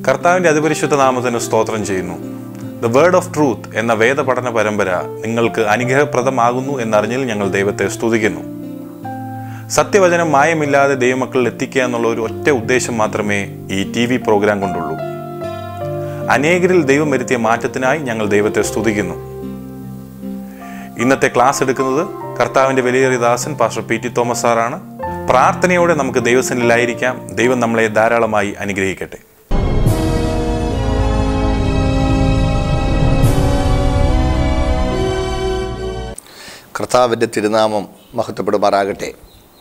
കർത്താവിൻ്റെ അതിപരിശുദ്ധ നാമത്തിന് സ്തോത്രം ചെയ്യുന്നു ദ വേർഡ് ഓഫ് ട്രൂത്ത് എന്ന വേദപഠന പരമ്പര നിങ്ങൾക്ക് അനുഗ്രഹപ്രദമാകുന്നു എന്നറിഞ്ഞതിൽ ഞങ്ങൾ ദൈവത്തെ സ്തുതിക്കുന്നു സത്യവചനം മായമില്ലാതെ ദൈവമക്കളിൽ എത്തിക്കുക എന്നുള്ള ഒരു ഒറ്റ ഉദ്ദേശം മാത്രമേ ഈ ടി വി പ്രോഗ്രാം കൊണ്ടുള്ളൂ അനേകരിൽ ദൈവം വരുത്തിയ മാറ്റത്തിനായി ഞങ്ങൾ ദൈവത്തെ സ്തുതിക്കുന്നു ഇന്നത്തെ ക്ലാസ് എടുക്കുന്നത് കർത്താവിൻ്റെ വലിയേറിയ ദാസൻ പാസ്റ്റർ പി ടി തോമസ് സാറാണ് പ്രാർത്ഥനയോടെ നമുക്ക് ദൈവസനിലായിരിക്കാം ദൈവം നമ്മളെ ധാരാളമായി അനുഗ്രഹിക്കട്ടെ കർത്താവിൻ്റെ തിരുനാമം മഹത്വപ്പെടുമാറാകട്ടെ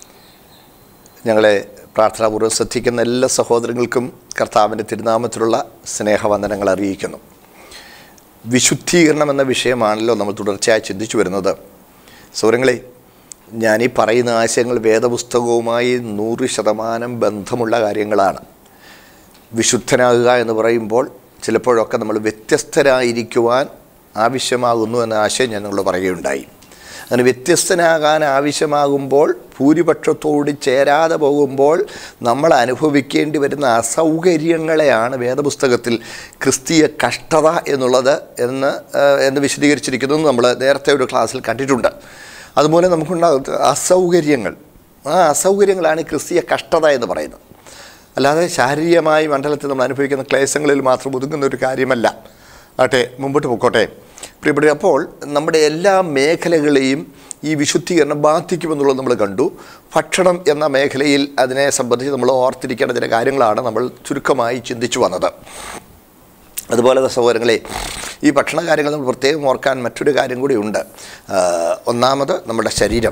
ഞങ്ങളെ പ്രാർത്ഥനാപൂർവ്വം ശ്രദ്ധിക്കുന്ന എല്ലാ സഹോദരങ്ങൾക്കും കർത്താവിൻ്റെ തിരുനാമത്തിലുള്ള സ്നേഹവന്ദനങ്ങൾ അറിയിക്കുന്നു വിശുദ്ധീകരണം എന്ന വിഷയമാണല്ലോ നമ്മൾ തുടർച്ചയായി ചിന്തിച്ചു വരുന്നത് സൗരങ്ങളെ ഞാനീ പറയുന്ന ആശയങ്ങൾ വേദപുസ്തകവുമായി നൂറ് ശതമാനം ബന്ധമുള്ള കാര്യങ്ങളാണ് വിശുദ്ധനാകുക എന്ന് പറയുമ്പോൾ ചിലപ്പോഴൊക്കെ നമ്മൾ വ്യത്യസ്തരായിരിക്കുവാൻ ആവശ്യമാകുന്നു എന്ന ആശയം ഞാൻ നിങ്ങളോട് പറയുകയുണ്ടായി അങ്ങനെ വ്യത്യസ്തനാകാൻ ആവശ്യമാകുമ്പോൾ ഭൂരിപക്ഷത്തോട് ചേരാതെ പോകുമ്പോൾ നമ്മൾ അനുഭവിക്കേണ്ടി വരുന്ന അസൗകര്യങ്ങളെയാണ് വേദപുസ്തകത്തിൽ ക്രിസ്തീയ കഷ്ടത എന്നുള്ളത് എന്ന് ആ, എന്ന് വിശദീകരിച്ചിരിക്കുന്നത് നമ്മൾ നേരത്തെ ഒരു ക്ലാസ്സിൽ കണ്ടിട്ടുണ്ട് അതുപോലെ നമുക്കുണ്ടാകുന്ന അസൗകര്യങ്ങൾ ആ അസൗകര്യങ്ങളാണ് ക്രിസ്തീയ കഷ്ടത എന്ന് പറയുന്നത് അല്ലാതെ ശാരീരികമായി മണ്ഡലത്തിൽ നമ്മൾ അനുഭവിക്കുന്ന ക്ലേശങ്ങളിൽ മാത്രം ഒതുങ്ങുന്ന ഒരു കാര്യമല്ല ആട്ടെ മുമ്പോട്ട് പൊക്കോട്ടെ പ്രിയപ്പെട്ട അപ്പോൾ നമ്മുടെ എല്ലാ മേഖലകളെയും ഈ വിശുദ്ധീകരണം ബാധിക്കുമെന്നുള്ളത് നമ്മൾ കണ്ടു ഭക്ഷണം എന്ന മേഖലയിൽ അതിനെ സംബന്ധിച്ച് നമ്മൾ ഓർത്തിരിക്കേണ്ട ചില കാര്യങ്ങളാണ് നമ്മൾ ചുരുക്കമായി ചിന്തിച്ചു വന്നത് അതുപോലെ തന്നെ സഹോദരങ്ങളെ ഈ ഭക്ഷണ കാര്യങ്ങൾ നമ്മൾ പ്രത്യേകം ഓർക്കാൻ മറ്റൊരു കാര്യം കൂടി ഉണ്ട് ആ, ഒന്നാമത് നമ്മുടെ ശരീരം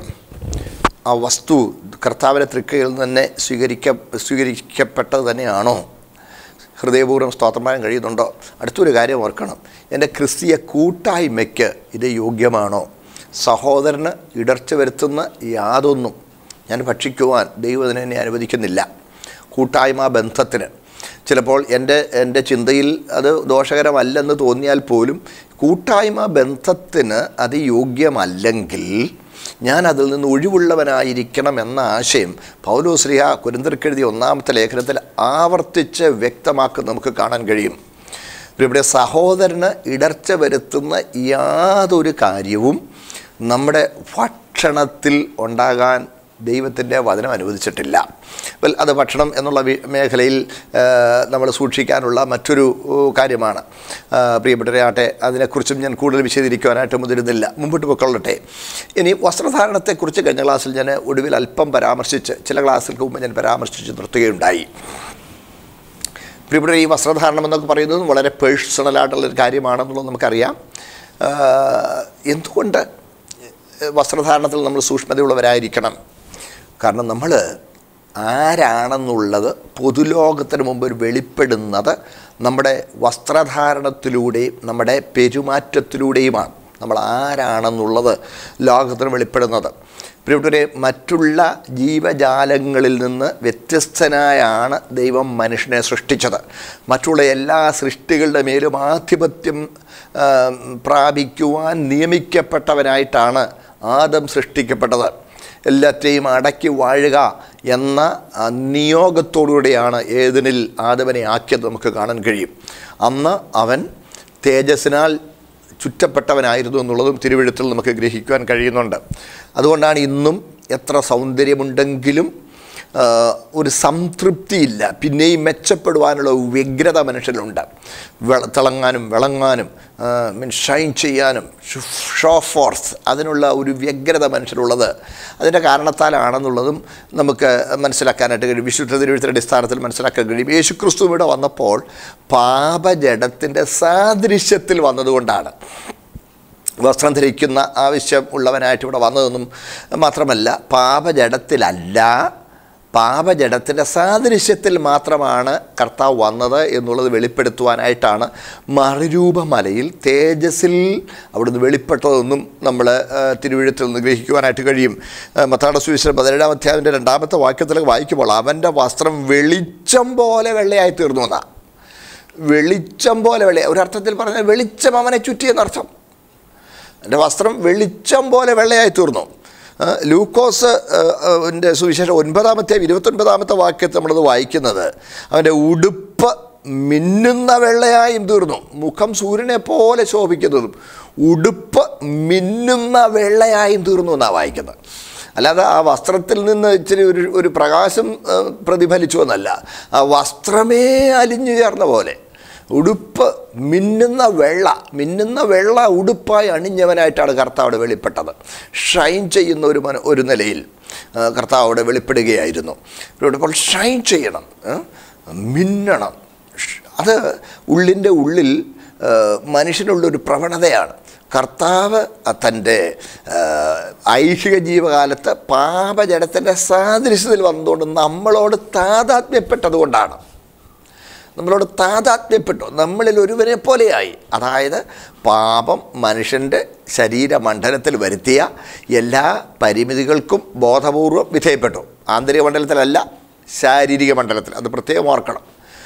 ആ വസ്തു കർത്താവിൻ്റെ തൃക്കയിൽ നിന്ന് തന്നെ സ്വീകരിക്ക സ്വീകരിക്കപ്പെട്ടത് തന്നെയാണോ ഹൃദയപൂർവ്വം സ്തോത്രം പറയാൻ കഴിയുന്നുണ്ടോ അടുത്തൊരു കാര്യം ഓർക്കണം എൻ്റെ ക്രിസ്തീയ കൂട്ടായ്മയ്ക്ക് ഇത് യോഗ്യമാണോ സഹോദരന് ഇടർച്ച വരുത്തുന്ന യാതൊന്നും ഞാൻ ഭക്ഷിക്കുവാൻ ദൈവത്തിന് എന്നെ അനുവദിക്കുന്നില്ല കൂട്ടായ്മ ബന്ധത്തിന് ചിലപ്പോൾ എൻ്റെ എൻ്റെ ചിന്തയിൽ അത് ദോഷകരമല്ലെന്ന് തോന്നിയാൽ പോലും കൂട്ടായ്മ ബന്ധത്തിന് അത് യോഗ്യമല്ലെങ്കിൽ ഞാൻ അതിൽ നിന്ന് ഒഴിവുള്ളവനായിരിക്കണം എന്ന ആശയം പൗലോശ്രീഹ കുരുന്തർക്കെഴുതിയ ഒന്നാമത്തെ ലേഖനത്തിൽ ആവർത്തിച്ച് വ്യക്തമാക്കുന്ന നമുക്ക് കാണാൻ കഴിയും ഇവിടെ സഹോദരന് ഇടർച്ച വരുത്തുന്ന യാതൊരു കാര്യവും നമ്മുടെ ഭക്ഷണത്തിൽ ഉണ്ടാകാൻ ദൈവത്തിൻ്റെ വചനം അനുവദിച്ചിട്ടില്ല വെൽ അത് ഭക്ഷണം എന്നുള്ള വി- മേഖലയിൽ ആ, നമ്മൾ സൂക്ഷിക്കാനുള്ള മറ്റൊരു ഓ, കാര്യമാണ് ആ, പ്രിയപ്പെട്ടവരാട്ടെ അതിനെക്കുറിച്ചും ഞാൻ കൂടുതൽ വിശദീകരിക്കുവാനായിട്ട് മുതിരുന്നില്ല മുമ്പോട്ട് പൊക്കൊള്ളട്ടെ ഇനി വസ്ത്രധാരണത്തെക്കുറിച്ച് കഴിഞ്ഞ ക്ലാസ്സിൽ ഞാൻ ഒടുവിൽ അല്പം പരാമർശിച്ച് ചില ക്ലാസ്സുകൾക്ക് മുമ്പ് ഞാൻ പരാമർശിച്ച് നിർത്തുകയുണ്ടായി പ്രിയപ്പെട്ട ഈ വസ്ത്രധാരണം എന്നൊക്കെ പറയുന്നത് വളരെ പേഴ്സണലായിട്ടുള്ളൊരു കാര്യമാണെന്നുള്ളത് നമുക്കറിയാം ആ, എന്തുകൊണ്ട് വസ്ത്രധാരണത്തിൽ നമ്മൾ സൂക്ഷ്മതയുള്ളവരായിരിക്കണം കാരണം നമ്മൾ ആരാണെന്നുള്ളത് പൊതുലോകത്തിന് മുമ്പ് ഒരു വെളിപ്പെടുന്നത് നമ്മുടെ വസ്ത്രധാരണത്തിലൂടെയും നമ്മുടെ പെരുമാറ്റത്തിലൂടെയുമാണ് നമ്മൾ ആരാണെന്നുള്ളത് ലോകത്തിന് വെളിപ്പെടുന്നത് പ്രിയപ്പെട്ടവരെ മറ്റുള്ള ജീവജാലങ്ങളിൽ നിന്ന് വ്യത്യസ്തനായാണ് ദൈവം മനുഷ്യനെ സൃഷ്ടിച്ചത് മറ്റുള്ള എല്ലാ സൃഷ്ടികളുടെ മേലും ആധിപത്യം ആ, പ്രാപിക്കുവാൻ നിയമിക്കപ്പെട്ടവനായിട്ടാണ് ആദം സൃഷ്ടിക്കപ്പെട്ടത് എല്ലാറ്റെയും അടക്കി വാഴുക എന്ന ആ, നിയോഗത്തോടുകൂടിയാണ് ഏതിനിൽ ആദവനെ ആക്കിയത് നമുക്ക് കാണാൻ കഴിയും അന്ന് അവൻ തേജസ്സിനാൽ ചുറ്റപ്പെട്ടവനായിരുന്നു എന്നുള്ളതും തിരുവഴുത്തിൽ നമുക്ക് ഗ്രഹിക്കുവാൻ കഴിയുന്നുണ്ട് അതുകൊണ്ടാണ് ഇന്നും എത്ര സൗന്ദര്യമുണ്ടെങ്കിലും ആ, ഒരു സംതൃപ്തിയില്ല പിന്നെയും മെച്ചപ്പെടുവാനുള്ള ഒരു വ്യഗ്രത മനുഷ്യനുണ്ട് വെള തിളങ്ങാനും വിളങ്ങാനും മീൻ ഷൈൻ ചെയ്യാനും ഷോ ഫോർസ് അതിനുള്ള ഒരു വ്യഗ്രത മനുഷ്യരുള്ളത് അതിൻ്റെ കാരണത്താലാണെന്നുള്ളതും നമുക്ക് മനസ്സിലാക്കാനായിട്ട് കഴിയും വിശുദ്ധ തിരുവഴുത്തിൻ്റെ അടിസ്ഥാനത്തിൽ മനസ്സിലാക്കാൻ കഴിയും യേശു ക്രിസ്തു ഇവിടെ വന്നപ്പോൾ പാപജഡത്തിൻ്റെ സാദൃശ്യത്തിൽ വന്നതുകൊണ്ടാണ് വസ്ത്രം ധരിക്കുന്ന ആവശ്യം ഉള്ളവനായിട്ട് ഇവിടെ വന്നതെന്നും മാത്രമല്ല പാപജടത്തിലല്ല പാപജടത്തിൻ്റെ സാദൃശ്യത്തിൽ മാത്രമാണ് കർത്താവ് വന്നത് എന്നുള്ളത് വെളിപ്പെടുത്തുവാനായിട്ടാണ് മറുരൂപമലയിൽ തേജസ്സിൽ അവിടുന്ന് വെളിപ്പെട്ടതെന്നും നമ്മൾ തിരുവഴുത്തിൽ നിന്ന് ഗ്രഹിക്കുവാനായിട്ട് കഴിയും മത്താട സുവിശേഷം പതിനേഴാം അധ്യായത്തിൻ്റെ രണ്ടാമത്തെ വാക്യത്തിലേക്ക് വായിക്കുമ്പോൾ അവൻ്റെ വസ്ത്രം വെളിച്ചം പോലെ വെള്ളയായി തീർന്നു എന്നാണ് വെളിച്ചം പോലെ വെള്ള ഒരർത്ഥത്തിൽ പറഞ്ഞാൽ വെളിച്ചം അവനെ ചുറ്റിയെന്നർത്ഥം എൻ്റെ വസ്ത്രം വെളിച്ചം പോലെ വെള്ളയായി തീർന്നു ആ, ലൂക്കോസ് ആ, ആ, ൻ്റെ സുവിശേഷം ഒൻപതാമത്തെ ഇരുപത്തൊൻപതാമത്തെ വാക്യത്തിൽ നമ്മളത് വായിക്കുന്നത് അവൻ്റെ ഉടുപ്പ് മിന്നുന്ന വെള്ളയായും തീർന്നു മുഖം സൂര്യനെ പോലെ ശോഭിക്കുന്നതും ഉടുപ്പ് മിന്നുന്ന വെള്ളയായും തീർന്നു എന്നാണ് വായിക്കുന്നത് അല്ലാതെ ആ വസ്ത്രത്തിൽ നിന്ന് ഇച്ചിരി ഒരു ഒരു പ്രകാശം ആ, പ്രതിഫലിച്ചു എന്നല്ല ആ വസ്ത്രമേ അലിഞ്ഞു ചേർന്ന പോലെ ഉടുപ്പ് മിന്നുന്ന വെള്ള മിന്നുന്ന വെള്ള ഉടുപ്പായി അണിഞ്ഞവനായിട്ടാണ് കർത്താവിടെ വെളിപ്പെട്ടത് ഷൈൻ ചെയ്യുന്ന ഒരു മന ഒരു നിലയിൽ ആ, കർത്താവിടെ വെളിപ്പെടുകയായിരുന്നു ഇവിടെ ഇപ്പോൾ ഷൈൻ ചെയ്യണം ആ, മിന്നണം ഷ്- അത് ഉള്ളിൻ്റെ ഉള്ളിൽ ആ, മനുഷ്യനുള്ളൊരു പ്രവണതയാണ് കർത്താവ് തൻ്റെ ആ, ഐഹിക ജീവകാലത്ത് പാപജടത്തിൻ്റെ സാദൃശ്യത്തിൽ വന്നുകൊണ്ട് നമ്മളോട് താതാത്മ്യപ്പെട്ടതുകൊണ്ടാണ് നമ്മളോട് താതാത്മ്യപ്പെട്ടു നമ്മളിൽ ഒരുവനെ പോലെയായി അതായത് പാപം മനുഷ്യൻ്റെ ശരീരമണ്ഡലത്തിൽ വരുത്തിയ എല്ലാ പരിമിതികൾക്കും ബോധപൂർവം വിധേയപ്പെട്ടു ആന്തരിക മണ്ഡലത്തിലല്ല ശാരീരിക മണ്ഡലത്തിൽ അത് പ്രത്യേകം ഓർക്കണം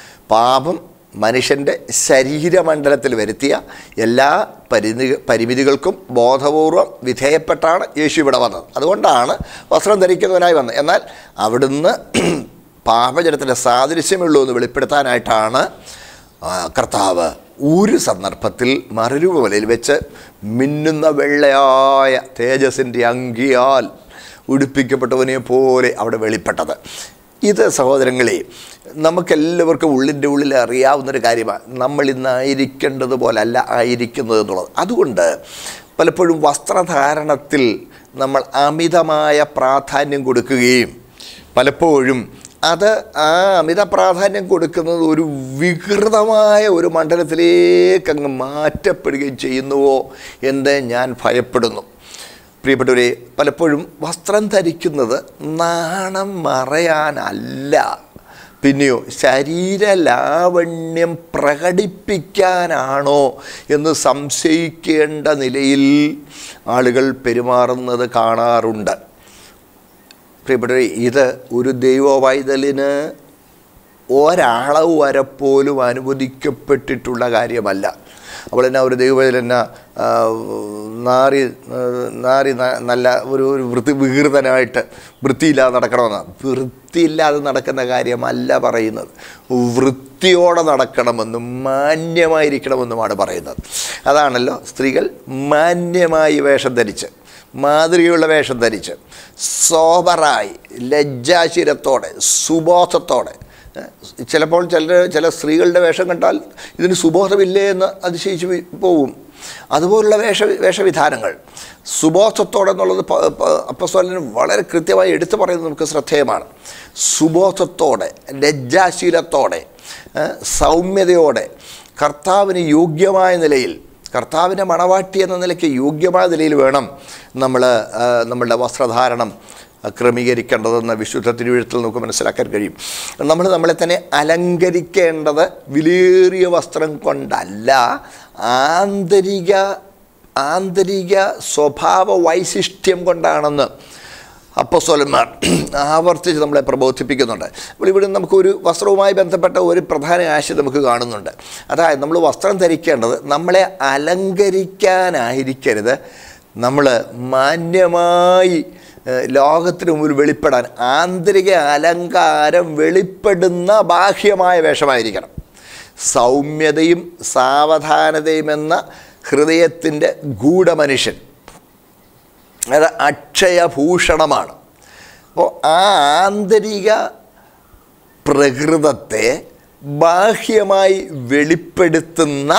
പാപം മനുഷ്യൻ്റെ ശരീരമണ്ഡലത്തിൽ വരുത്തിയ എല്ലാ പരിധി പരിമിതികൾക്കും ബോധപൂർവം വിധേയപ്പെട്ടാണ് യേശു ഇവിടെ വന്നത് അതുകൊണ്ടാണ് വസ്ത്രം ധരിക്കുന്നവനായി വന്നത് എന്നാൽ അവിടുന്ന് പാപജനത്തിൻ്റെ സാദൃശ്യമുള്ളൂ എന്ന് വെളിപ്പെടുത്താനായിട്ടാണ് ആ, കർത്താവ് ഒരു സന്ദർഭത്തിൽ മറുരൂപമലയിൽ വെച്ച് മിന്നുന്ന വെള്ളയായ തേജസ്സിൻ്റെ അങ്കിയാൽ ഉടുപ്പിക്കപ്പെട്ടവനെ പോലെ അവിടെ വെളിപ്പെട്ടത് ഇത് സഹോദരങ്ങളെ നമുക്കെല്ലാവർക്കും ഉള്ളിൻ്റെ ഉള്ളിൽ അറിയാവുന്നൊരു കാര്യമാണ് നമ്മൾ ഇന്നായിരിക്കേണ്ടത് പോലല്ല ആയിരിക്കുന്നത് എന്നുള്ളത് അതുകൊണ്ട് പലപ്പോഴും വസ്ത്രധാരണത്തിൽ നമ്മൾ അമിതമായ പ്രാധാന്യം കൊടുക്കുകയും പലപ്പോഴും അത് ആ അമിത പ്രാധാന്യം കൊടുക്കുന്നത് ഒരു വികൃതമായ ഒരു മണ്ഡലത്തിലേക്ക് അങ്ങ് മാറ്റപ്പെടുകയും ചെയ്യുന്നുവോ എന്ന് ഞാൻ ഭയപ്പെടുന്നു പ്രിയപ്പെട്ടവരെ പലപ്പോഴും വസ്ത്രം ധരിക്കുന്നത് നാണം മറയാനല്ല പിന്നെയോ ശരീര ലാവണ്യം പ്രകടിപ്പിക്കാനാണോ എന്ന് സംശയിക്കേണ്ട നിലയിൽ ആളുകൾ പെരുമാറുന്നത് കാണാറുണ്ട് പ്രിയപ്പെട്ടവരെ ഇത് ഒരു ദൈവവൈതലിന് ഒരളവ് വരെ പോലും അനുവദിക്കപ്പെട്ടിട്ടുള്ള കാര്യമല്ല അപ്പോൾ എന്നാ ഒരു ദൈവവൈതൽ എന്നാ ആ, നാറി ആ, നാറി ന- നല്ല ഒരു ഒരു വൃത്തി വികൃതനായിട്ട് വൃത്തിയില്ലാതെ നടക്കണമെന്നാണ് വൃത്തിയില്ലാതെ നടക്കുന്ന കാര്യമല്ല പറയുന്നത് വൃത്തിയോടെ നടക്കണമെന്നും മാന്യമായിരിക്കണമെന്നുമാണ് പറയുന്നത് അതാണല്ലോ സ്ത്രീകൾ മാന്യമായി വേഷം ധരിച്ച് മാതൃകയുള്ള വേഷം ധരിച്ച് സോബറായി ലജ്ജാശീലത്തോടെ സുബോധത്തോടെ ഏ, ചിലപ്പോൾ ചില ചില സ്ത്രീകളുടെ വേഷം കണ്ടാൽ ഇതിന് സുബോധമില്ലേ എന്ന് അതിശയിച്ച് വി- പോവും അതുപോലുള്ള വേഷ വേഷവിധാനങ്ങൾ സുബോധത്തോടെ എന്നുള്ളത് പ- പ- അപ്പസ്തോലന് വളരെ കൃത്യമായി എടുത്തു പറയുന്നത് നമുക്ക് ശ്രദ്ധേയമാണ് സുബോധത്തോടെ ലജ്ജാശീലത്തോടെ ഏ, സൗമ്യതയോടെ കർത്താവിന് യോഗ്യമായ നിലയിൽ കർത്താവിൻ്റെ മണവാട്ടി എന്ന നിലയ്ക്ക് യോഗ്യമായ നിലയിൽ വേണം നമ്മൾ നമ്മളുടെ വസ്ത്രധാരണം ക്രമീകരിക്കേണ്ടതെന്ന് വിശുദ്ധ തിരുവഴുത്തിൽ നമുക്ക് മനസ്സിലാക്കാൻ കഴിയും നമ്മൾ നമ്മളെ തന്നെ അലങ്കരിക്കേണ്ടത് വിലേറിയ വസ്ത്രം കൊണ്ടല്ല ആന്തരിക ആന്തരിക സ്വഭാവ വൈശിഷ്ട്യം കൊണ്ടാണെന്ന് അപ്പസ്വലന്മാർ ആവർത്തിച്ച് നമ്മളെ പ്രബോധിപ്പിക്കുന്നുണ്ട് അപ്പോൾ ഇവിടെ നമുക്കൊരു വസ്ത്രവുമായി ബന്ധപ്പെട്ട ഒരു പ്രധാന ആശയം നമുക്ക് കാണുന്നുണ്ട് അതായത് നമ്മൾ വസ്ത്രം ധരിക്കേണ്ടത് നമ്മളെ അലങ്കരിക്കാനായിരിക്കരുത് നമ്മൾ മാന്യമായി ഏഹ്, ലോകത്തിന് മുമ്പിൽ വെളിപ്പെടാൻ ആന്തരിക അലങ്കാരം വെളിപ്പെടുന്ന ബാഹ്യമായ വേഷമായിരിക്കണം സൗമ്യതയും സാവധാനതയും എന്ന ഹൃദയത്തിൻ്റെ ഗൂഢമനുഷ്യൻ അത് അക്ഷയഭൂഷണമാണ് അപ്പോൾ ആ ആന്തരിക പ്രകൃതത്തെ ബാഹ്യമായി വെളിപ്പെടുത്തുന്ന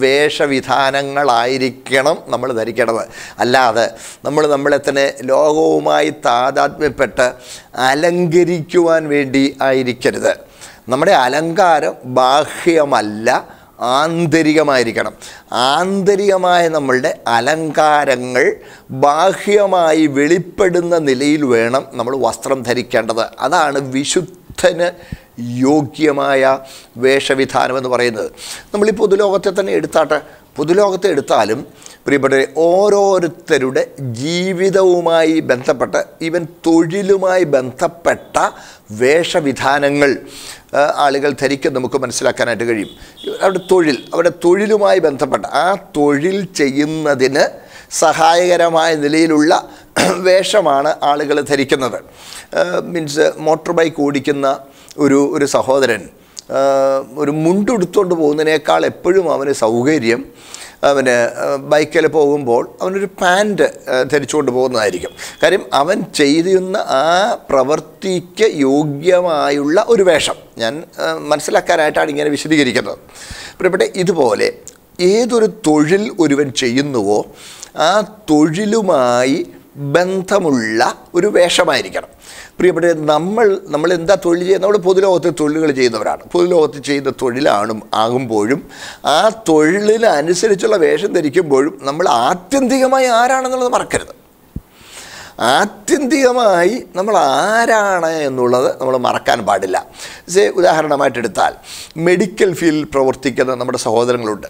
വേഷവിധാനങ്ങളായിരിക്കണം നമ്മൾ ധരിക്കേണ്ടത് അല്ലാതെ നമ്മൾ നമ്മളെ തന്നെ ലോകവുമായി താതാത്മ്യപ്പെട്ട് അലങ്കരിക്കുവാൻ വേണ്ടി ആയിരിക്കരുത് നമ്മുടെ അലങ്കാരം ബാഹ്യമല്ല ആന്തരികമായിരിക്കണം ആന്തരികമായ നമ്മളുടെ അലങ്കാരങ്ങൾ ബാഹ്യമായി വെളിപ്പെടുന്ന നിലയിൽ വേണം നമ്മൾ വസ്ത്രം ധരിക്കേണ്ടത് അതാണ് വിശുദ്ധന് യോഗ്യമായ വേഷവിധാനം എന്ന് പറയുന്നത് നമ്മൾ ഈ പൊതുലോകത്തെ തന്നെ എടുത്താട്ടെ പൊതുലോകത്തെ എടുത്താലും പ്രിയപ്പെട്ടവരെ ഓരോരുത്തരുടെ ജീവിതവുമായി ബന്ധപ്പെട്ട ഈവൻ തൊഴിലുമായി ബന്ധപ്പെട്ട വേഷവിധാനങ്ങൾ ആ, ആളുകൾ ധരിക്കും നമുക്ക് മനസ്സിലാക്കാനായിട്ട് കഴിയും അവരുടെ തൊഴിൽ അവരുടെ തൊഴിലുമായി ബന്ധപ്പെട്ട ആ തൊഴിൽ ചെയ്യുന്നതിന് സഹായകരമായ നിലയിലുള്ള വേഷമാണ് ആളുകൾ ധരിക്കുന്നത് മീൻസ് മോട്ടോർ ബൈക്ക് ഓടിക്കുന്ന ഒരു ഒരു സഹോദരൻ ആ, ഒരു മുണ്ടുടുത്തുകൊണ്ട് പോകുന്നതിനേക്കാൾ എപ്പോഴും അവന് സൗകര്യം അവന് ബൈക്കിൽ പോകുമ്പോൾ അവനൊരു പാൻറ് ധരിച്ചുകൊണ്ട് പോകുന്നതായിരിക്കും കാര്യം അവൻ ചെയ്യുന്ന ആ പ്രവൃത്തിക്ക് യോഗ്യമായുള്ള ഒരു വേഷം ഞാൻ ആ, മനസ്സിലാക്കാനായിട്ടാണ് ഇങ്ങനെ വിശദീകരിക്കുന്നത് പ്രിയപ്പെട്ട ഇതുപോലെ ഏതൊരു തൊഴിൽ ഒരുവൻ ചെയ്യുന്നുവോ ആ തൊഴിലുമായി ബന്ധമുള്ള ഒരു വേഷമായിരിക്കണം പ്രിയപ്പെട്ട നമ്മൾ നമ്മൾ എന്താ തൊഴിൽ ചെയ്യുന്നത് നമ്മൾ പൊതുലോകത്ത് തൊഴിലുകൾ ചെയ്യുന്നവരാണ് പൊതുലോകത്ത് ചെയ്യുന്ന തൊഴിലാണ് ആകുമ്പോഴും ആ തൊഴിലിനനുസരിച്ചുള്ള വേഷം ധരിക്കുമ്പോഴും നമ്മൾ ആത്യന്തികമായി ആരാണെന്നുള്ളത് മറക്കരുത് ആത്യന്തികമായി നമ്മൾ ആരാണ് എന്നുള്ളത് നമ്മൾ മറക്കാൻ പാടില്ല സേ ഉദാഹരണമായിട്ട് എടുത്താൽ മെഡിക്കൽ ഫീൽഡിൽ പ്രവർത്തിക്കുന്ന നമ്മുടെ സഹോദരങ്ങളുണ്ട്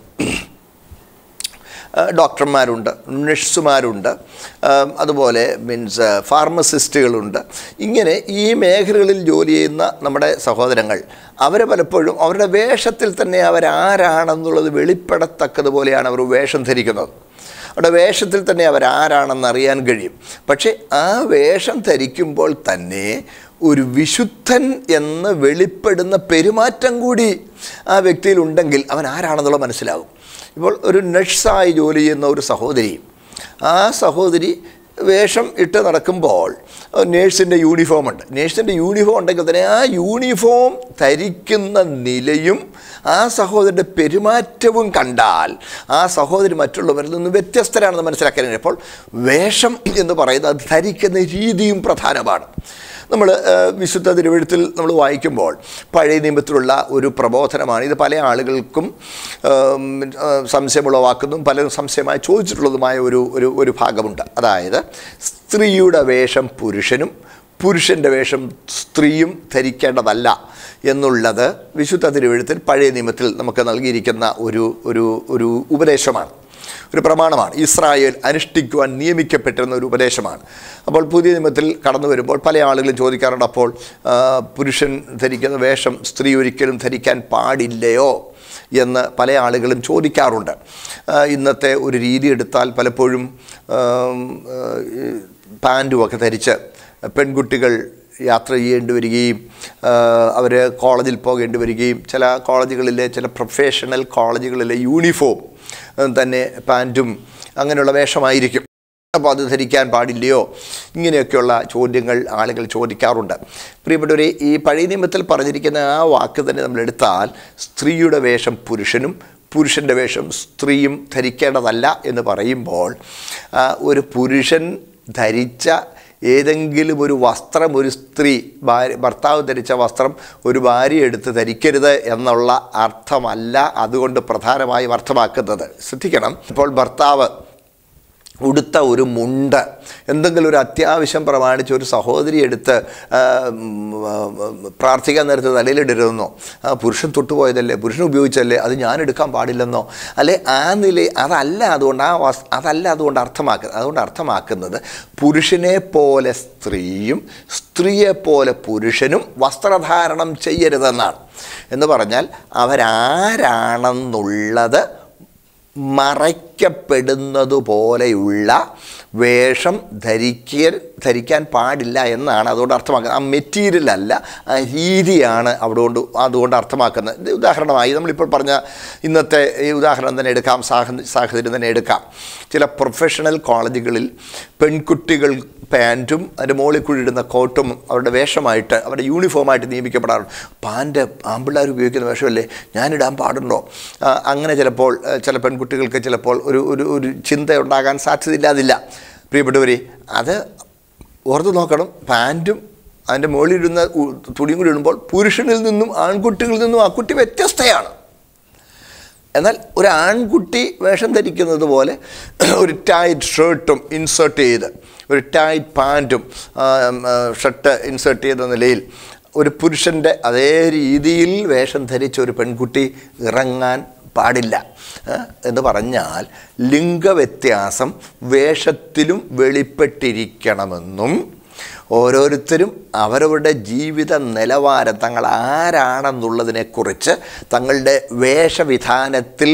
ആ, ഡോക്ടർമാരുണ്ട് നഴ്സുമാരുണ്ട് ആ, അതുപോലെ മീൻസ് ഫാർമസിസ്റ്റുകളുണ്ട് ഇങ്ങനെ ഈ മേഖലകളിൽ ജോലി ചെയ്യുന്ന നമ്മുടെ സഹോദരങ്ങൾ അവർ പലപ്പോഴും അവരുടെ വേഷത്തിൽ തന്നെ അവരാരാണെന്നുള്ളത് വെളിപ്പെടത്തക്കതുപോലെയാണ് അവർ വേഷം ധരിക്കുന്നത് അവരുടെ വേഷത്തിൽ തന്നെ അവരാരാണെന്ന് അറിയാൻ കഴിയും പക്ഷേ ആ വേഷം ധരിക്കുമ്പോൾ തന്നെ ഒരു വിശുദ്ധൻ എന്ന് വെളിപ്പെടുന്ന പെരുമാറ്റം കൂടി ആ വ്യക്തിയിൽ ഉണ്ടെങ്കിൽ അവൻ ആരാണെന്നുള്ളത് മനസ്സിലാകും ഇപ്പോൾ ഒരു നഴ്സായി ജോലി ചെയ്യുന്ന ഒരു സഹോദരി ആ സഹോദരി വേഷം ഇട്ട് നടക്കുമ്പോൾ നേഴ്സിൻ്റെ യൂണിഫോം ഉണ്ട് നേഴ്സിൻ്റെ യൂണിഫോം ഉണ്ടെങ്കിൽ തന്നെ ആ യൂണിഫോം ധരിക്കുന്ന നിലയും ആ സഹോദരൻ്റെ പെരുമാറ്റവും കണ്ടാൽ ആ സഹോദരി മറ്റുള്ളവരിൽ നിന്ന് വ്യത്യസ്തരാണെന്ന് മനസ്സിലാക്കാൻ കഴിയും. അപ്പോൾ വേഷം എന്ന് പറയുന്നത് അത് ധരിക്കുന്ന രീതിയും പ്രധാനമാണ് നമ്മൾ വിശുദ്ധ തിരുവഴുത്തിൽ നമ്മൾ വായിക്കുമ്പോൾ പഴയ നിയമത്തിലുള്ള ഒരു പ്രബോധനമാണ് ഇത് പല ആളുകൾക്കും ഉം, ആ, സംശയമുളവാക്കുന്നതും പലരും സംശയമായി ചോദിച്ചിട്ടുള്ളതുമായ ഒരു ഒരു ഒരു ഭാഗമുണ്ട് അതായത് സ്ത്രീയുടെ വേഷം പുരുഷനും പുരുഷൻ്റെ വേഷം സ്ത്രീയും ധരിക്കേണ്ടതല്ല എന്നുള്ളത് വിശുദ്ധ തിരുവഴുത്തിൽ പഴയ നിയമത്തിൽ നമുക്ക് നൽകിയിരിക്കുന്ന ഒരു ഒരു ഒരു ഉപദേശമാണ് ഒരു പ്രമാണമാണ് ഇസ്രായേൽ അനുഷ്ഠിക്കുവാൻ നിയമിക്കപ്പെട്ടിരുന്ന ഒരു ഉപദേശമാണ് അപ്പോൾ പുതിയ നിയമത്തിൽ കടന്നു വരുമ്പോൾ പല ആളുകളും ചോദിക്കാറുണ്ട് അപ്പോൾ ആ, പുരുഷൻ ധരിക്കുന്ന വേഷം സ്ത്രീ ഒരിക്കലും ധരിക്കാൻ പാടില്ലയോ എന്ന് പല ആളുകളും ചോദിക്കാറുണ്ട് ആ, ഇന്നത്തെ ഒരു രീതി എടുത്താൽ പലപ്പോഴും ആം, ആ, ഈ പാൻറ്റുമൊക്കെ ധരിച്ച് പെൺകുട്ടികൾ യാത്ര ചെയ്യേണ്ടി വരികയും അവർ കോളേജിൽ പോകേണ്ടി വരികയും ചില കോളേജുകളിലെ ചില പ്രൊഫഷണൽ കോളേജുകളിലെ യൂണിഫോം ഉം, തന്നെ പാൻറ്റും അങ്ങനെയുള്ള വേഷമായിരിക്കും അപ്പോൾ അത് ധരിക്കാൻ പാടില്ലയോ ഇങ്ങനെയൊക്കെയുള്ള ചോദ്യങ്ങൾ ആളുകൾ ചോദിക്കാറുണ്ട് പ്രിയപ്പെട്ടവരെ ഈ പഴയ നിയമത്തിൽ പറഞ്ഞിരിക്കുന്ന ആ വാക്ക് തന്നെ നമ്മൾ എടുത്താൽ സ്ത്രീയുടെ വേഷം പുരുഷനും പുരുഷൻ്റെ വേഷം സ്ത്രീയും ധരിക്കേണ്ടതല്ല എന്ന് പറയുമ്പോൾ ആ, ഒരു പുരുഷൻ ധരിച്ച ഏതെങ്കിലും ഒരു വസ്ത്രം ഒരു സ്ത്രീ ഭാര്യ ഭർത്താവ് ധരിച്ച വസ്ത്രം ഒരു ഭാര്യ എടുത്ത് ധരിക്കരുത് എന്നുള്ള അർത്ഥമല്ല അതുകൊണ്ട് പ്രധാനമായും അർത്ഥമാക്കുന്നത് ശ്രദ്ധിക്കണം ഇപ്പോൾ ഭർത്താവ് ഉടുത്ത ഒരു മുണ്ട് എന്തെങ്കിലും ഒരു അത്യാവശ്യം പ്രമാണിച്ച് ഒരു സഹോദരി എടുത്ത് ആ, ഉം, ആ, പ്രാർത്ഥിക്കാൻ നേരത്ത് തലയിലിടരുതെന്നോ ആ, പുരുഷൻ തൊട്ടുപോയതല്ലേ പുരുഷൻ ഉപയോഗിച്ചല്ലേ അത് ഞാൻ എടുക്കാൻ പാടില്ലെന്നോ അല്ലെ ആ നില അതല്ല അതുകൊണ്ട് ആ വസ് അതല്ല അതുകൊണ്ട് അർത്ഥമാക്കുന്നത് അതുകൊണ്ട് അർത്ഥമാക്കുന്നത് പുരുഷനെ പോലെ സ്ത്രീയും സ്ത്രീയെ പോലെ പുരുഷനും വസ്ത്രധാരണം ചെയ്യരുതെന്നാണ് എന്ന് പറഞ്ഞാൽ അവരാരാണെന്നുള്ളത് മറയ്ക്കപ്പെടുന്നത് പോലെയുള്ള വേഷം ധരിക്ക ധരിക്കാൻ പാടില്ല എന്നാണ് അതുകൊണ്ട് അർത്ഥമാക്കുന്നത് ആ മെറ്റീരിയൽ അല്ല ആ രീതിയാണ് അതുകൊണ്ട് അതുകൊണ്ട് അർത്ഥമാക്കുന്നത് ഇത് ഉദാഹരണമായി നമ്മളിപ്പോൾ പറഞ്ഞ ഇന്നത്തെ ഈ ഉദാഹരണം തന്നെ എടുക്കാം സാഹ സാഹചര്യം തന്നെ എടുക്കാം ചില പ്രൊഫഷണൽ കോളേജുകളിൽ പെൺകുട്ടികൾ പാൻറ്റും അതിൻ്റെ മുകളിൽ കൂടി ഇടുന്ന കോട്ടും അവരുടെ വേഷമായിട്ട് അവരുടെ യൂണിഫോമായിട്ട് നിയമിക്കപ്പെടാറുണ്ട് പാൻറ്റ് ആമ്പിള്ളേർ ഉപയോഗിക്കുന്ന വേഷമല്ലേ ഞാനിടാൻ പാടുണ്ടോ ആ, അങ്ങനെ ചിലപ്പോൾ ആ, ചില പെൺകുട്ടികൾക്ക് ചിലപ്പോൾ ഒരു ഒരു ഒരു ചിന്ത ഉണ്ടാകാൻ സാധ്യതയില്ലാതില്ല പ്രിയപ്പെട്ടവരെ അത് ഓർത്ത് നോക്കണം പാൻറ്റും അതിൻ്റെ മുകളിലിടുന്ന ഉ- തുണിയും കൂടി ഇടുമ്പോൾ പുരുഷനിൽ നിന്നും ആൺകുട്ടികളിൽ നിന്നും ആ കുട്ടി വ്യത്യസ്തയാണ് എന്നാൽ ഒരു ആൺകുട്ടി വേഷം ധരിക്കുന്നത് പോലെ ഒരു ടൈറ്റ് ഷർട്ടും ഇൻസേർട്ട് ചെയ്ത് ഒരു ടൈറ്റ് പാൻറ്റും ഷർട്ട് ഇൻസേർട്ട് ചെയ്ത നിലയിൽ ഒരു പുരുഷൻ്റെ അതേ രീതിയിൽ വേഷം ധരിച്ച ഒരു പെൺകുട്ടി ഇറങ്ങാൻ പാടില്ല ഏ? എന്ന് പറഞ്ഞാൽ ലിംഗവ്യത്യാസം വേഷത്തിലും വെളിപ്പെട്ടിരിക്കണമെന്നും ഓരോരുത്തരും അവരവരുടെ ജീവിത നിലവാരം തങ്ങൾ ആരാണെന്നുള്ളതിനെക്കുറിച്ച് തങ്ങളുടെ വേഷവിധാനത്തിൽ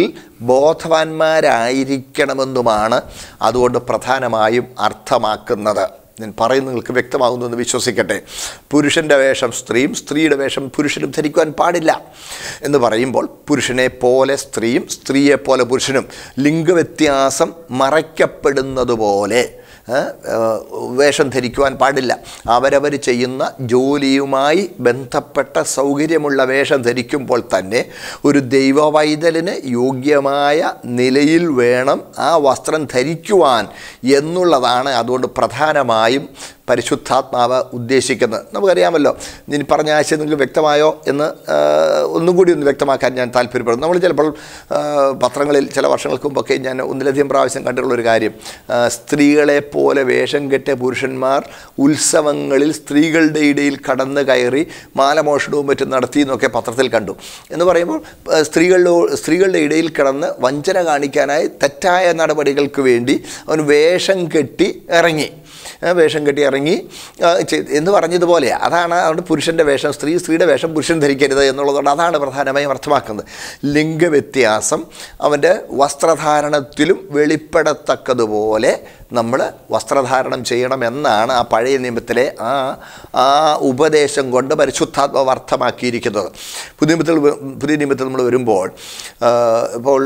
ബോധവാന്മാരായിരിക്കണമെന്നുമാണ് അതുകൊണ്ട് പ്രധാനമായും അർത്ഥമാക്കുന്നത് ഞാൻ പറയുന്നത് നിങ്ങൾക്ക് വ്യക്തമാകുന്നു എന്ന് വിശ്വസിക്കട്ടെ പുരുഷൻ്റെ വേഷം സ്ത്രീയും സ്ത്രീയുടെ വേഷം പുരുഷനും ധരിക്കുവാൻ പാടില്ല എന്ന് പറയുമ്പോൾ പുരുഷനെ പോലെ സ്ത്രീയും സ്ത്രീയെ പോലെ പുരുഷനും ലിംഗവ്യത്യാസം മറയ്ക്കപ്പെടുന്നത് പോലെ ഏ, ഏ, വേഷം ധരിക്കുവാൻ പാടില്ല അവരവർ ചെയ്യുന്ന ജോലിയുമായി ബന്ധപ്പെട്ട സൗകര്യമുള്ള വേഷം ധരിക്കുമ്പോൾ തന്നെ ഒരു ദൈവവൈതലിന് യോഗ്യമായ നിലയിൽ വേണം ആ വസ്ത്രം ധരിക്കുവാൻ എന്നുള്ളതാണ് അതുകൊണ്ട് പ്രധാനമായും പരിശുദ്ധാത്മാവ് ഉദ്ദേശിക്കുന്നത് നമുക്കറിയാമല്ലോ ഇനി പറഞ്ഞ ആശയം നിങ്ങൾക്ക് വ്യക്തമായോ എന്ന് ആ, ഒന്നും കൂടി ഒന്ന് വ്യക്തമാക്കാൻ ഞാൻ താല്പര്യപ്പെടുന്നു നമ്മൾ ചിലപ്പോൾ ആ, പത്രങ്ങളിൽ ചില വർഷങ്ങൾക്ക് മുമ്പൊക്കെ ഞാൻ ഒന്നിലധികം പ്രാവശ്യം കണ്ടിട്ടുള്ള ഒരു കാര്യം ആ, സ്ത്രീകളെ പോലെ വേഷം കെട്ടിയ പുരുഷന്മാർ ഉത്സവങ്ങളിൽ സ്ത്രീകളുടെ ഇടയിൽ കടന്നു കയറി മാലമോഷണവും മറ്റും നടത്തി എന്നൊക്കെ പത്രത്തിൽ കണ്ടു എന്ന് പറയുമ്പോൾ ആ, സ്ത്രീകളുടെ സ്ത്രീകളുടെ ഇടയിൽ കിടന്ന് വഞ്ചന കാണിക്കാനായി തെറ്റായ നടപടികൾക്ക് വേണ്ടി അവൻ വേഷം കെട്ടി ഇറങ്ങി ആ, വേഷം കെട്ടി ഇറങ്ങി ആ, ചെയ്- എന്ന് പറഞ്ഞതുപോലെയാണ് അതാണ് അവിടെ പുരുഷൻ്റെ വേഷം സ്ത്രീ സ്ത്രീയുടെ വേഷം പുരുഷൻ ധരിക്കരുത് എന്നുള്ളതുകൊണ്ട് അതാണ് പ്രധാനമായും അർത്ഥമാക്കുന്നത് ലിംഗവ്യത്യാസം അവൻ്റെ വസ്ത്രധാരണത്തിലും വെളിപ്പെടത്തക്കതുപോലെ നമ്മൾ വസ്ത്രധാരണം ചെയ്യണമെന്നാണ് ആ പഴയ നിയമത്തിലെ ആ ആ ഉപദേശം കൊണ്ട് പരിശുദ്ധാത്മാവ് അർത്ഥമാക്കിയിരിക്കുന്നത് പുതിയ നിയമത്തിൽ വ- പുതിയ നിയമത്തിൽ നമ്മൾ വരുമ്പോൾ ആ, ഇപ്പോൾ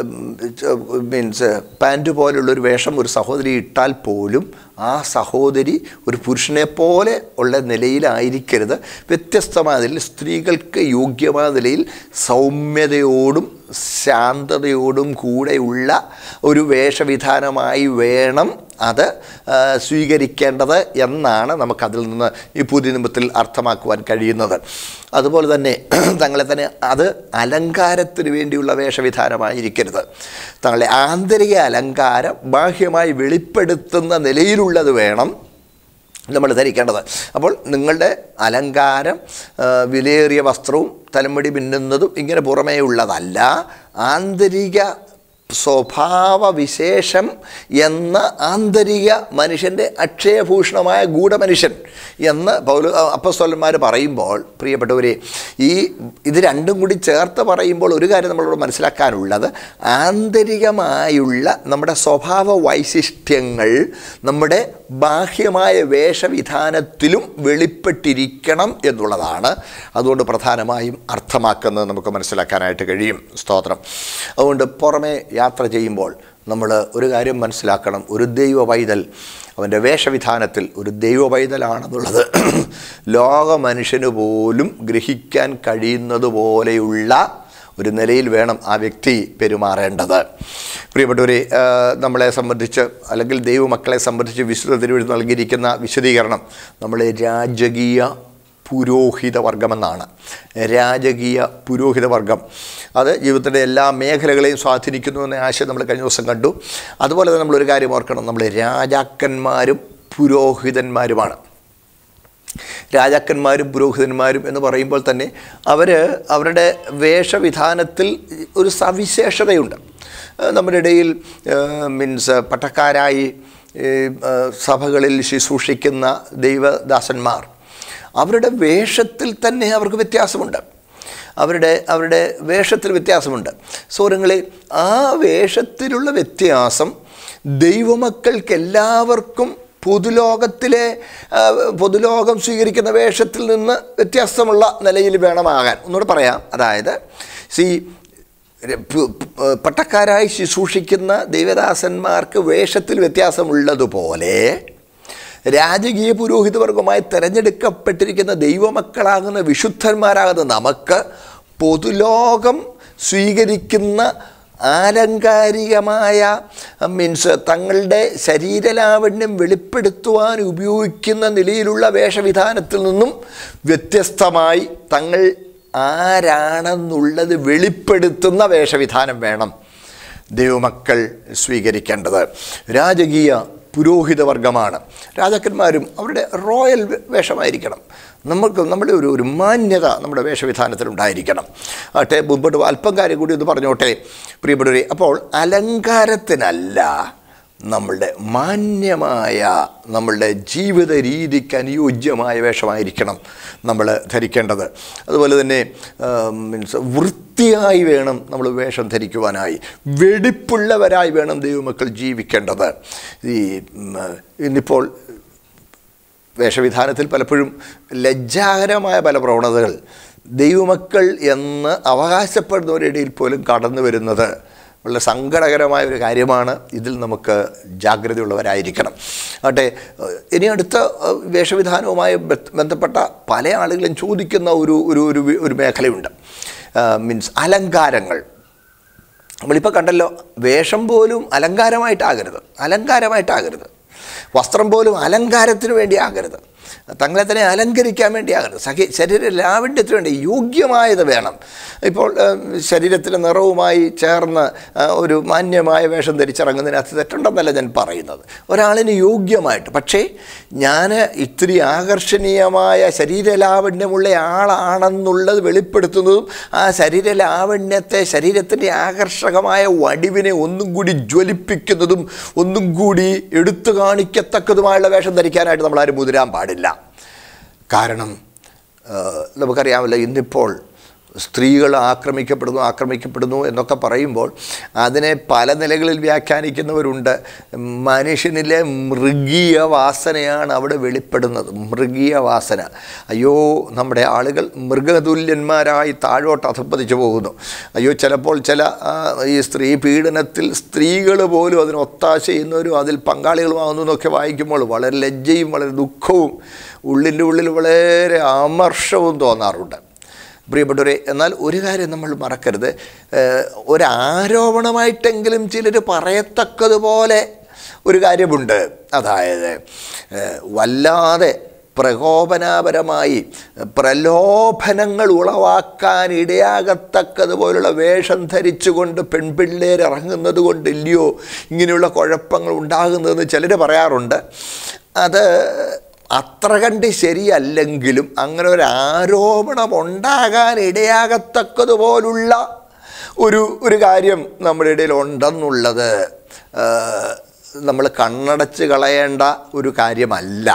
മീൻസ് പാൻറ് പോലുള്ളൊരു വേഷം ഒരു സഹോദരി ഇട്ടാൽ പോലും ആ സഹോദരി ഒരു പുരുഷനെ പോലെ ഉള്ള നിലയിലായിരിക്കരുത് വ്യത്യസ്തമായ നിലയിൽ സ്ത്രീകൾക്ക് യോഗ്യമായ നിലയിൽ സൗമ്യതയോടും ശാന്തതയോടും കൂടെയുള്ള ഒരു വേഷവിധാനമായി വേണം അത് ആ, സ്വീകരിക്കേണ്ടത് എന്നാണ് നമുക്കതിൽ നിന്ന് ഈ പുതിയ നിയമത്തിൽ അർത്ഥമാക്കുവാൻ കഴിയുന്നത് അതുപോലെ തന്നെ തങ്ങളെ തന്നെ അത് അലങ്കാരത്തിന് വേണ്ടിയുള്ള വേഷവിധാനമായിരിക്കരുത് തങ്ങളുടെ ആന്തരിക അലങ്കാരം ബാഹ്യമായി വെളിപ്പെടുത്തുന്ന നിലയിലുള്ളത് വേണം നമ്മൾ ധരിക്കേണ്ടത് അപ്പോൾ നിങ്ങളുടെ അലങ്കാരം ആ, വിലയേറിയ വസ്ത്രവും തലമുടി മിന്നുന്നതും ഇങ്ങനെ പുറമേ ഉള്ളതല്ല ആന്തരിക സ്വഭാവവിശേഷം എന്ന ആന്തരിക മനുഷ്യൻ്റെ അക്ഷയഭൂഷണമായ ഗൂഢമനുഷ്യൻ എന്ന് പൗല അപ്പസ്വലന്മാർ പറയുമ്പോൾ പ്രിയപ്പെട്ടവരെ ഈ ഇത് രണ്ടും കൂടി ചേർത്ത് പറയുമ്പോൾ ഒരു കാര്യം നമ്മളോട് മനസ്സിലാക്കാനുള്ളത് ആന്തരികമായുള്ള നമ്മുടെ സ്വഭാവ വൈശിഷ്ട്യങ്ങൾ നമ്മുടെ ബാഹ്യമായ വേഷവിധാനത്തിലും വെളിപ്പെട്ടിരിക്കണം എന്നുള്ളതാണ് അതുകൊണ്ട് പ്രധാനമായും അർത്ഥമാക്കുന്നത് നമുക്ക് മനസ്സിലാക്കാനായിട്ട് കഴിയും സ്തോത്രം അതുകൊണ്ട് പുറമെ യാത്ര ചെയ്യുമ്പോൾ നമ്മൾ ഒരു കാര്യം മനസ്സിലാക്കണം ഒരു ദൈവ പൈതൽ അവൻ്റെ വേഷവിധാനത്തിൽ ഒരു ദൈവ പൈതലാണെന്നുള്ളത് ലോക മനുഷ്യന് പോലും ഗ്രഹിക്കാൻ കഴിയുന്നത് പോലെയുള്ള ഒരു നിലയിൽ വേണം ആ വ്യക്തി പെരുമാറേണ്ടത് പ്രിയപ്പെട്ടവരെ ആ, നമ്മളെ സംബന്ധിച്ച് അല്ലെങ്കിൽ ദൈവമക്കളെ സംബന്ധിച്ച് വിശുദ്ധ തിരുവഴുത്ത് നൽകിയിരിക്കുന്ന വിശദീകരണം നമ്മളെ രാജകീയ പുരോഹിത വർഗമെന്നാണ് രാജകീയ പുരോഹിത വർഗം അത് ജീവിതത്തിൻ്റെ എല്ലാ മേഖലകളെയും സ്വാധീനിക്കുന്നു എന്ന ആശയം നമ്മൾ കഴിഞ്ഞ ദിവസം കണ്ടു അതുപോലെ തന്നെ നമ്മളൊരു കാര്യം ഓർക്കണം നമ്മൾ രാജാക്കന്മാരും പുരോഹിതന്മാരുമാണ് രാജാക്കന്മാരും പുരോഹിതന്മാരും എന്ന് പറയുമ്പോൾ തന്നെ അവർ അവരുടെ വേഷവിധാനത്തിൽ ഒരു സവിശേഷതയുണ്ട് ഏഹ് നമ്മുടെ ഇടയിൽ മീൻസ് പട്ടക്കാരായി ഏഹ്, ഏഹ്, സഭകളിൽ ശുശ്രൂഷിക്കുന്ന ദൈവദാസന്മാർ അവരുടെ വേഷത്തിൽ തന്നെ അവർക്ക് വ്യത്യാസമുണ്ട് അവരുടെ അവരുടെ വേഷത്തിൽ വ്യത്യാസമുണ്ട് സൗരങ്ങളെ ആ വേഷത്തിലുള്ള വ്യത്യാസം ദൈവമക്കൾക്ക് എല്ലാവർക്കും പൊതുലോകത്തിലെ ആ, പൊതുലോകം സ്വീകരിക്കുന്ന വേഷത്തിൽ നിന്ന് വ്യത്യസ്തമുള്ള നിലയിൽ വേണമാകാൻ ഒന്നുകൂടെ പറയാം അതായത് സി പട്ടക്കാരായി ശുശ്രൂഷിക്കുന്ന ദൈവദാസന്മാർക്ക് വേഷത്തിൽ വ്യത്യാസമുള്ളതുപോലെ രാജകീയ പുരോഹിതവർഗമായി തിരഞ്ഞെടുക്കപ്പെട്ടിരിക്കുന്ന ദൈവമക്കളാകുന്ന വിശുദ്ധന്മാരാകുന്ന നമുക്ക് പൊതുലോകം സ്വീകരിക്കുന്ന ആലങ്കാരികമായ മീൻസ് തങ്ങളുടെ ശരീരലാവണ്യം വെളിപ്പെടുത്തുവാൻ ഉപയോഗിക്കുന്ന നിലയിലുള്ള വേഷവിധാനത്തിൽ നിന്നും വ്യത്യസ്തമായി തങ്ങൾ ആരാണെന്നുള്ളത് വെളിപ്പെടുത്തുന്ന വേഷവിധാനം വേണം ദൈവമക്കൾ സ്വീകരിക്കേണ്ടത് രാജകീയ പുരോഹിതവർഗമാണ് രാജാക്കന്മാരും അവരുടെ റോയൽ വേഷമായിരിക്കണം നമുക്ക് നമ്മുടെ ഒരു ഒരു മാന്യത നമ്മുടെ വേഷവിധാനത്തിൽ ഉണ്ടായിരിക്കണം ആട്ടെ മുമ്പോട്ട് അല്പം കാര്യം കൂടി ഒന്ന് പറഞ്ഞോട്ടെ പ്രിയപ്പെട്ടവരെ അപ്പോൾ അലങ്കാരത്തിനല്ല നമ്മളുടെ മാന്യമായ നമ്മളുടെ ജീവിത രീതിക്ക് അനുയോജ്യമായ വേഷമായിരിക്കണം നമ്മൾ ധരിക്കേണ്ടത് അതുപോലെ തന്നെ മീൻസ് വൃത്തിയായി വേണം നമ്മൾ വേഷം ധരിക്കുവാനായി വെടിപ്പുള്ളവരായി വേണം ദൈവമക്കൾ ജീവിക്കേണ്ടത് ഈ ഉം, ഇന്നിപ്പോൾ വേഷവിധാനത്തിൽ പലപ്പോഴും ലജ്ജാകരമായ പല പ്രവണതകൾ ദൈവമക്കൾ എന്ന് അവകാശപ്പെടുന്നവരുടെ ഇടയിൽ പോലും കടന്നു വരുന്നത് വളരെ സങ്കടകരമായ ഒരു കാര്യമാണ് ഇതിൽ നമുക്ക് ജാഗ്രതയുള്ളവരായിരിക്കണം ആട്ടെ ഇനി അടുത്ത ഏഹ്, വേഷവിധാനവുമായി ബ- ബന്ധപ്പെട്ട പല ആളുകളും ചോദിക്കുന്ന ഒരു ഒരു ഒരു വി- ഒരു മേഖലയുണ്ട് മീൻസ് അലങ്കാരങ്ങൾ നമ്മളിപ്പോൾ കണ്ടല്ലോ വേഷം പോലും അലങ്കാരമായിട്ടാകരുത് അലങ്കാരമായിട്ടാകരുത് വസ്ത്രം പോലും അലങ്കാരത്തിന് വേണ്ടി ആകരുത് തങ്ങളെ തന്നെ അലങ്കരിക്കാൻ വേണ്ടി ആകരുത് സഖി ശരീര ലാവണ്യത്തിന് വേണ്ടി യോഗ്യമായത് വേണം ഇപ്പോൾ ഏഹ്, ശരീരത്തിൻ്റെ നിറവുമായി ചേർന്ന് ആ, ഒരു മാന്യമായ വേഷം ധരിച്ചിറങ്ങുന്നതിനകത്ത് തെറ്റുണ്ടെന്നല്ല ഞാൻ പറയുന്നത് ഒരാളിന് യോഗ്യമായിട്ട് പക്ഷേ ഞാൻ ഇത്തിരി ആകർഷണീയമായ ശരീരലാവണ്യമുള്ള ആളാണെന്നുള്ളത് വെളിപ്പെടുത്തുന്നതും ആ ശരീരലാവണ്യത്തെ ശരീരത്തിൻ്റെ ആകർഷകമായ വടിവിനെ ഒന്നും കൂടി ജ്വലിപ്പിക്കുന്നതും ഒന്നും കൂടി എടുത്തു കാണിക്കത്തക്കതുമായുള്ള വേഷം ധരിക്കാനായിട്ട് നമ്മളാരും മുതിരാൻ പാടില്ല കാരണം ആ, നമുക്കറിയാമല്ലോ ഇന്നിപ്പോൾ സ്ത്രീകൾ ആക്രമിക്കപ്പെടുന്നു ആക്രമിക്കപ്പെടുന്നു എന്നൊക്കെ പറയുമ്പോൾ അതിനെ പല നിലകളിൽ വ്യാഖ്യാനിക്കുന്നവരുണ്ട് മനുഷ്യനിലെ മൃഗീയ വാസനയാണ് അവിടെ വെളിപ്പെടുന്നത് മൃഗീയ വാസന അയ്യോ നമ്മുടെ ആളുകൾ മൃഗതുല്യന്മാരായി താഴോട്ട് അധപ്പതിച്ചു പോകുന്നു അയ്യോ ചിലപ്പോൾ ചില ആ, ഈ സ്ത്രീ പീഡനത്തിൽ സ്ത്രീകൾ പോലും അതിന് ഒത്താശ ചെയ്യുന്നവരും അതിൽ പങ്കാളികളുമാകുന്നു എന്നൊക്കെ വായിക്കുമ്പോൾ വളരെ ലജ്ജയും വളരെ ദുഃഖവും ഉള്ളിൻ്റെ ഉള്ളിൽ വളരെ അമർഷവും തോന്നാറുണ്ട് പ്രിയപ്പെട്ടവരെ എന്നാൽ ഒരു കാര്യം നമ്മൾ മറക്കരുത് ഏഹ്, ഒരാരോപണമായിട്ടെങ്കിലും ചിലർ പറയത്തക്കതുപോലെ ഒരു കാര്യമുണ്ട് അതായത് ഏഹ്, വല്ലാതെ പ്രകോപനാപരമായി പ്രലോഭനങ്ങൾ ഉളവാക്കാൻ ഇടയാകത്തക്കതുപോലുള്ള വേഷം ധരിച്ചുകൊണ്ട് പെൺപിള്ളേർ ഇറങ്ങുന്നത് കൊണ്ടില്ലയോ ഇങ്ങനെയുള്ള കുഴപ്പങ്ങൾ ഉണ്ടാകുന്നതെന്ന് ചിലർ പറയാറുണ്ട് അത് അത്ര കണ്ട് ശരിയല്ലെങ്കിലും അങ്ങനെ ഒരു ആരോപണം ഉണ്ടാകാൻ ഇടയാകത്തക്കതുപോലുള്ള ഒരു ഒരു കാര്യം നമ്മുടെ ഇടയിൽ ഉണ്ടെന്നുള്ളത് നമ്മൾ കണ്ണടച്ച് കളയേണ്ട ഒരു കാര്യമല്ല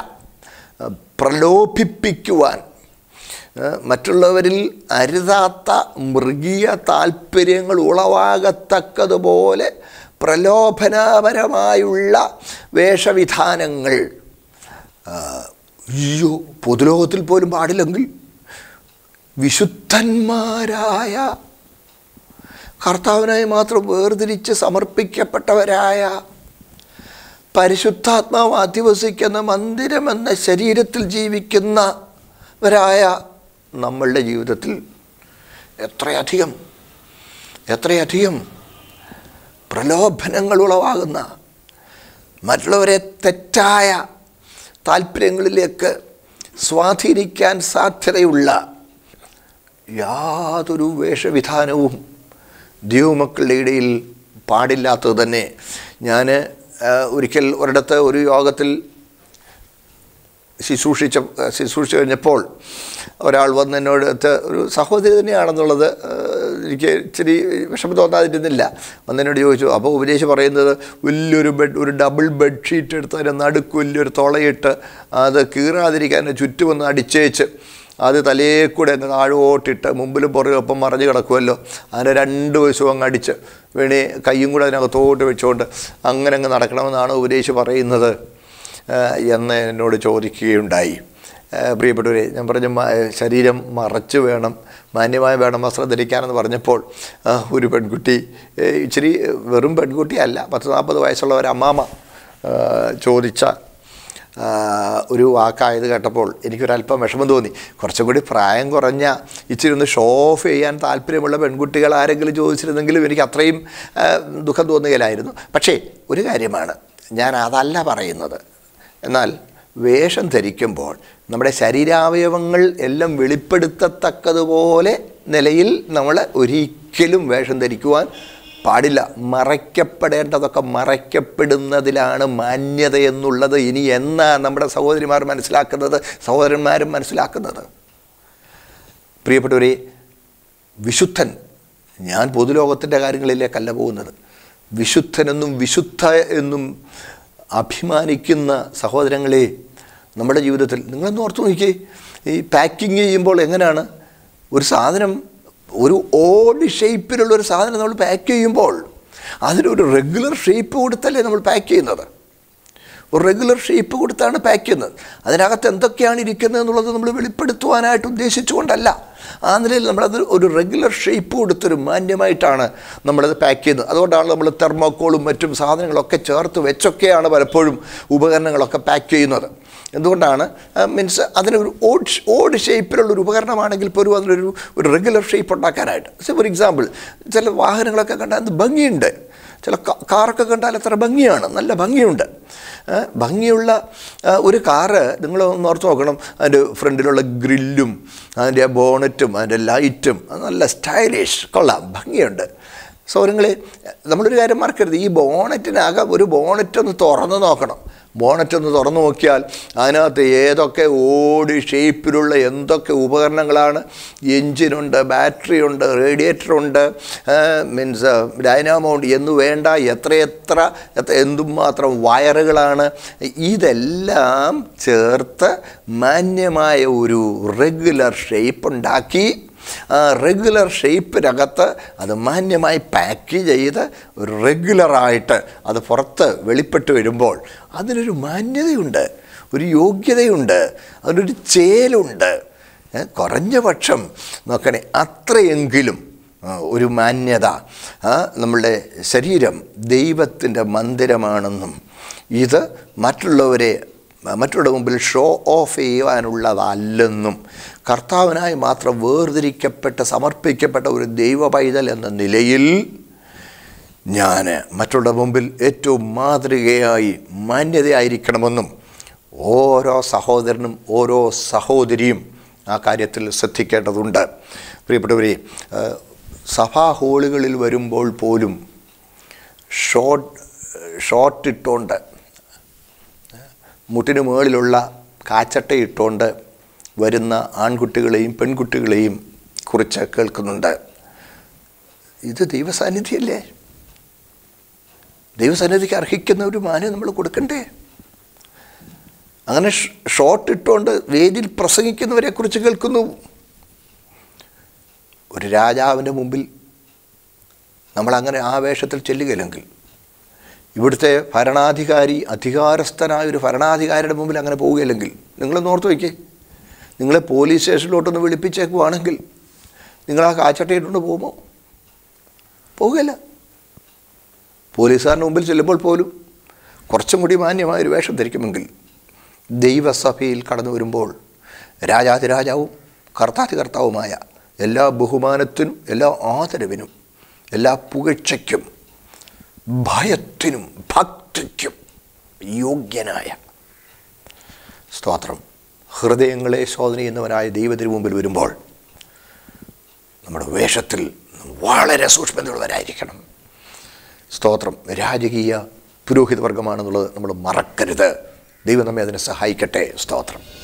പ്രലോഭിപ്പിക്കുവാൻ ഏഹ് മറ്റുള്ളവരിൽ അരുതാത്ത മൃഗീയ താല്പര്യങ്ങൾ ഉളവാകത്തക്കതുപോലെ പ്രലോഭനപരമായുള്ള വേഷവിധാനങ്ങൾ ആ, അയ്യോ പൊതുലോകത്തിൽ പോലും പാടില്ലെങ്കിൽ വിശുദ്ധന്മാരായ കർത്താവിനായി മാത്രം വേർതിരിച്ച് സമർപ്പിക്കപ്പെട്ടവരായ പരിശുദ്ധാത്മാവ് അധിവസിക്കുന്ന മന്ദിരമെന്ന ശരീരത്തിൽ ജീവിക്കുന്നവരായ നമ്മളുടെ ജീവിതത്തിൽ എത്രയധികം എത്രയധികം പ്രലോഭനങ്ങൾ ഉളവാകുന്ന മറ്റുള്ളവരെ തെറ്റായ താല്പര്യങ്ങളിലേക്ക് സ്വാധീനിക്കാൻ സാധ്യതയുള്ള യാതൊരു വേഷവിധാനവും ദൈവമക്കളുടെ ഇടയിൽ പാടില്ലാത്തത് തന്നെ ഞാൻ ഒരിക്കൽ ഒരിടത്ത് ഒരു യോഗത്തിൽ ശുശ്രൂഷിച്ച ശുശ്രൂഷിച്ച് കഴിഞ്ഞപ്പോൾ ഒരാൾ വന്ന് എന്നോട് അടുത്ത് ഒരു സഹോദരി തന്നെയാണെന്നുള്ളത് ആ, എനിക്ക് ഇച്ചിരി വിഷമം തോന്നാതിരുന്നില്ല വന്നെന്നോട് ചോദിച്ചു അപ്പോൾ ഉപദേശം പറയുന്നത് വലിയൊരു ബെഡ് ഒരു ഡബിൾ ബെഡ്ഷീറ്റ് എടുത്ത് അതിൻ്റെ നടുക്ക് വലിയൊരു തുളയിട്ട് അത് കീറാതിരിക്കാൻ ചുറ്റുമൊന്ന് അടിച്ചേച്ച് അത് തലയെ കൂടെ അങ്ങ് താഴോട്ടിട്ട് മുമ്പിലും പുറകും ഒപ്പം മറിഞ്ഞ് കിടക്കുമല്ലോ അതിൻ്റെ രണ്ട് വശവും അങ്ങ് അടിച്ച് വേണേ കയ്യും കൂടെ അതിനകത്തോട്ട് വെച്ചുകൊണ്ട് അങ്ങനെ അങ്ങ് നടക്കണമെന്നാണ് ഉപദേശം പറയുന്നത് ഏഹ് എന്ന് എന്നോട് ചോദിക്കുകയുണ്ടായി ഏഹ് പ്രിയപ്പെട്ടവരെ ഞാൻ പറഞ്ഞു "മ- ശരീരം മറച്ച് വേണം മാന്യമായി വേണം വസ്ത്രം ധരിക്കാനെന്ന് പറഞ്ഞപ്പോൾ ആ, ഒരു പെൺകുട്ടി ഏഹ് ഇച്ചിരി വെറും പെൺകുട്ടിയല്ല പത്ത് നാൽപ്പത് വയസ്സുള്ള ഒരു അമ്മാമ ഏഹ് ചോദിച്ച ആ, ഒരു വാക്കായത് കേട്ടപ്പോൾ എനിക്കൊരല്പം വിഷമം തോന്നി കുറച്ചും കൂടി പ്രായം കുറഞ്ഞ ഇച്ചിരി ഒന്ന് ഷോ ഓഫ് ചെയ്യാൻ താല്പര്യമുള്ള പെൺകുട്ടികൾ ആരെങ്കിലും ചോദിച്ചിരുന്നെങ്കിലും എനിക്ക് അത്രയും ആ, ദുഃഖം തോന്നുകയില്ലായിരുന്നു പക്ഷേ ഒരു കാര്യമാണ് ഞാൻ അതല്ല പറയുന്നത് എന്നാൽ വേഷം ധരിക്കുമ്പോൾ നമ്മുടെ ശരീരാവയവങ്ങൾ എല്ലാം വെളിപ്പെടുത്തത്തക്കതുപോലെ നിലയിൽ നമ്മൾ ഒരിക്കലും വേഷം ധരിക്കുവാൻ പാടില്ല മറയ്ക്കപ്പെടേണ്ടതൊക്കെ മറയ്ക്കപ്പെടുന്നതിലാണ് മാന്യത എന്നുള്ളത് ഇനി എന്നാ നമ്മുടെ സഹോദരിമാർ മനസ്സിലാക്കുന്നത് സഹോദരന്മാരും മനസ്സിലാക്കുന്നത് പ്രിയപ്പെട്ടവരെ വിശുദ്ധൻ ഞാൻ പൊതുലോകത്തിൻ്റെ കാര്യങ്ങളിലേക്കല്ല പോകുന്നത് വിശുദ്ധനെന്നും വിശുദ്ധ എന്നും അഭിമാനിക്കുന്ന സഹോദരങ്ങളെ നമ്മുടെ ജീവിതത്തിൽ നിങ്ങളൊന്ന് ഓർത്ത് നോക്കിയേ ഈ പാക്കിങ് ചെയ്യുമ്പോൾ എങ്ങനെയാണ് ഒരു സാധനം ഒരു ഓഡ് ഷേപ്പിലുള്ള ഒരു സാധനം നമ്മൾ പാക്ക് ചെയ്യുമ്പോൾ അതിനൊരു റെഗുലർ ഷേപ്പ് കൊടുത്തല്ലേ നമ്മൾ പാക്ക് ചെയ്യുന്നത് ഒരു റെഗുലർ ഷേപ്പ് കൊടുത്താണ് പാക്ക് ചെയ്യുന്നത് അതിനകത്ത് എന്തൊക്കെയാണ് ഇരിക്കുന്നത് എന്നുള്ളത് നമ്മൾ വെളിപ്പെടുത്തുവാനായിട്ട് ഉദ്ദേശിച്ചുകൊണ്ടല്ല ആ നിലയിൽ നമ്മളത് ഒരു റെഗുലർ ഷേപ്പ് കൊടുത്തൊരു മാന്യമായിട്ടാണ് നമ്മളത് പാക്ക് ചെയ്യുന്നത് അതുകൊണ്ടാണ് നമ്മൾ തെർമോക്കോളും മറ്റും സാധനങ്ങളൊക്കെ ചേർത്ത് വെച്ചൊക്കെയാണ് പലപ്പോഴും ഉപകരണങ്ങളൊക്കെ പാക്ക് ചെയ്യുന്നത് എന്തുകൊണ്ടാണ് മീൻസ് അതിനൊരു ഓഡ് ഓഡ് ഷേപ്പിലുള്ള ഒരു ഉപകരണമാണെങ്കിൽ പോലും അതിനൊരു ഒരു റെഗുലർ ഷേപ്പ് ഉണ്ടാക്കാനായിട്ട് സോ ഫോർ എക്സാമ്പിൾ ചില വാഹനങ്ങളൊക്കെ കണ്ടാൽ അത് ഭംഗിയുണ്ട് ചില കാ- കാറൊക്കെ കണ്ടാൽ അത്ര ഭംഗിയാണ് നല്ല ഭംഗിയുണ്ട് ഏ, ഭംഗിയുള്ള ആ, ഒരു കാറ് നിങ്ങൾ ഒന്ന് ഓർത്ത് നോക്കണം അതിൻ്റെ ഫ്രണ്ടിലുള്ള ഗ്രില്ലും അതിൻ്റെ ബോണറ്റും അതിൻ്റെ ലൈറ്റും അത് നല്ല സ്റ്റൈലിഷ് കൊള്ളാം ഭംഗിയുണ്ട് സോ നിങ്ങൾ നമ്മളൊരു കാര്യം മറക്കരുത് ഈ ബോണറ്റിനകം ഒരു ബോണറ്റ് ഒന്ന് തുറന്ന് നോക്കണം ബോണറ്റ് ഒന്ന് തുറന്നു നോക്കിയാൽ അതിനകത്ത് ഏതൊക്കെ ഓടി ഷേപ്പിലുള്ള എന്തൊക്കെ ഉപകരണങ്ങളാണ് എൻജിനുണ്ട് ബാറ്ററി ഉണ്ട് റേഡിയേറ്റർ ഉണ്ട് മീൻസ് ഡൈനാമോ ഉണ്ട് എന്ന് വേണ്ട എത്രയെത്ര എത്ര എന്തുമാത്രം വയറുകളാണ് ഇതെല്ലാം ചേർത്ത് മാന്യമായ ഒരു റെഗുലർ ഷേപ്പ് ഉണ്ടാക്കി ആ റെഗുലർ ഷേപ്പിനകത്ത് അത് മാന്യമായി പാക്ക് ചെയ്ത് ഒരു റെഗുലറായിട്ട് അത് പുറത്ത് വെളിപ്പെട്ട് വരുമ്പോൾ അതിനൊരു മാന്യതയുണ്ട് ഒരു യോഗ്യതയുണ്ട് അതിനൊരു ചേലുണ്ട് ഏ, കുറഞ്ഞ പക്ഷം നോക്കണേ അത്രയെങ്കിലും ആ, ഒരു മാന്യത ആ, നമ്മളുടെ ശരീരം ദൈവത്തിൻ്റെ മന്ദിരമാണെന്നും ഇത് മറ്റുള്ളവരെ മറ്റുള്ള മുമ്പിൽ ഷോ ഓഫ് ചെയ്യുവാനുള്ളതല്ലെന്നും കർത്താവിനായി മാത്രം വേർതിരിക്കപ്പെട്ട സമർപ്പിക്കപ്പെട്ട ഒരു ദൈവ പൈതൽ എന്ന നിലയിൽ ഞാൻ മറ്റുള്ള മുമ്പിൽ ഏറ്റവും മാതൃകയായി മാന്യതയായിരിക്കണമെന്നും ഓരോ സഹോദരനും ഓരോ സഹോദരിയും ആ കാര്യത്തിൽ ശ്രദ്ധിക്കേണ്ടതുണ്ട് പ്രിയപ്പെട്ടവരെ ആ, സഭാ ഹോളുകളിൽ വരുമ്പോൾ പോലും ഷോർട്ട് ഷോർട്ട് ഇട്ടുകൊണ്ട് മുട്ടിന് മുകളിലുള്ള കാച്ചട്ട ഇട്ടുകൊണ്ട് വരുന്ന ആൺകുട്ടികളെയും പെൺകുട്ടികളെയും കുറിച്ച് കേൾക്കുന്നുണ്ട് ഇത് ദൈവസാന്നിധ്യമല്ലേ ദൈവസന്നിധിക്ക് അർഹിക്കുന്ന ഒരു മാനം നമ്മൾ കൊടുക്കണ്ടേ അങ്ങനെ ഷ്- ഷോർട്ട് ഇട്ടുകൊണ്ട് വേദിയിൽ പ്രസംഗിക്കുന്നവരെ കുറിച്ച് കേൾക്കുന്നു ഒരു രാജാവിൻ്റെ മുമ്പിൽ നമ്മളങ്ങനെ ആ വേഷത്തിൽ ചെല്ലുകയില്ലെങ്കിൽ ഇവിടുത്തെ ഭരണാധികാരി അധികാരസ്ഥനായ ഒരു ഭരണാധികാരിയുടെ മുമ്പിൽ അങ്ങനെ പോവുകയില്ലെങ്കിൽ നിങ്ങളൊന്ന് ഓർത്ത് വയ്ക്കേ നിങ്ങളെ പോലീസ് സ്റ്റേഷനിലോട്ടൊന്ന് വിളിപ്പിച്ചേക്കുവാണെങ്കിൽ നിങ്ങൾ ആ കാച്ചട്ടയിട്ടുകൊണ്ട് പോകുമോ പോവുകയില്ല പോലീസുകാരൻ്റെ മുമ്പിൽ ചെല്ലുമ്പോൾ പോലും കുറച്ചും കൂടി മാന്യമായ ഒരു വേഷം ധരിക്കുമെങ്കിൽ ദൈവസഭയിൽ കടന്നു വരുമ്പോൾ രാജാതിരാജാവും കർത്താതികർത്താവുമായ എല്ലാ ബഹുമാനത്തിനും എല്ലാ ആദരവിനും എല്ലാ പുകഴ്ചയ്ക്കും ഭയത്തിനും ഭക്തിക്കും യോഗ്യനായ സ്തോത്രം ഹൃദയങ്ങളെ ശോധന ചെയ്യുന്നവനായ ദൈവത്തിന് മുമ്പിൽ വരുമ്പോൾ നമ്മുടെ വേഷത്തിൽ വളരെ സൂക്ഷ്മതയുള്ളവരായിരിക്കണം സ്തോത്രം രാജകീയ പുരോഹിതവർഗമാണെന്നുള്ളത് നമ്മൾ മറക്കരുത് ദൈവം നമ്മെ അതിനെ സഹായിക്കട്ടെ സ്തോത്രം